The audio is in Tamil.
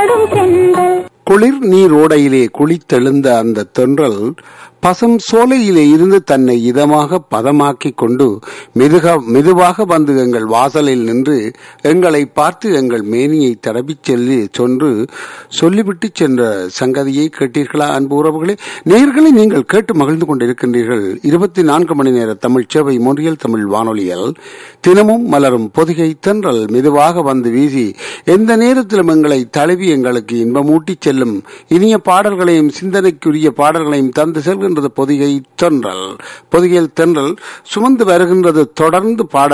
பாடும் தென்றல் குளிர் நீரோடையிலே குளித்தெழுந்த அந்த தென்றல் பசும் சோலையிலே இருந்து தன்னை இதமாக பதமாக்கிக் கொண்டு மெதுக மெதுவாக வந்து எங்கள் வாசலில் நின்று எங்களை பார்த்து எங்கள் மேனியை தடவிச் செல்லி சென்று சொல்லிவிட்டு சென்ற சங்கதியை கேட்டீர்களா அன்பு உறவுகளே நேர்களை நீங்கள் கேட்டு மகிழ்ந்து கொண்டிருக்கின்றீர்கள் இருபத்தி நான்கு மணி நேர தமிழ் சேவை மொழியல் தமிழ் வானொலியில் தினமும் மலரும் பொதிகை தென்றல் மெதுவாக வந்து வீசி எந்த நேரத்திலும் எங்களை தழுவி எங்களுக்கு இன்பமூட்டி செல்லும் இனிய பாடல்களையும் சிந்தனைக்குரிய பாடல்களையும் தந்து செல்கின்றது பொதிகை தென்றல் பொதிகையில் தென்றல் சுமந்து வருகின்றது தொடர்ந்து பாட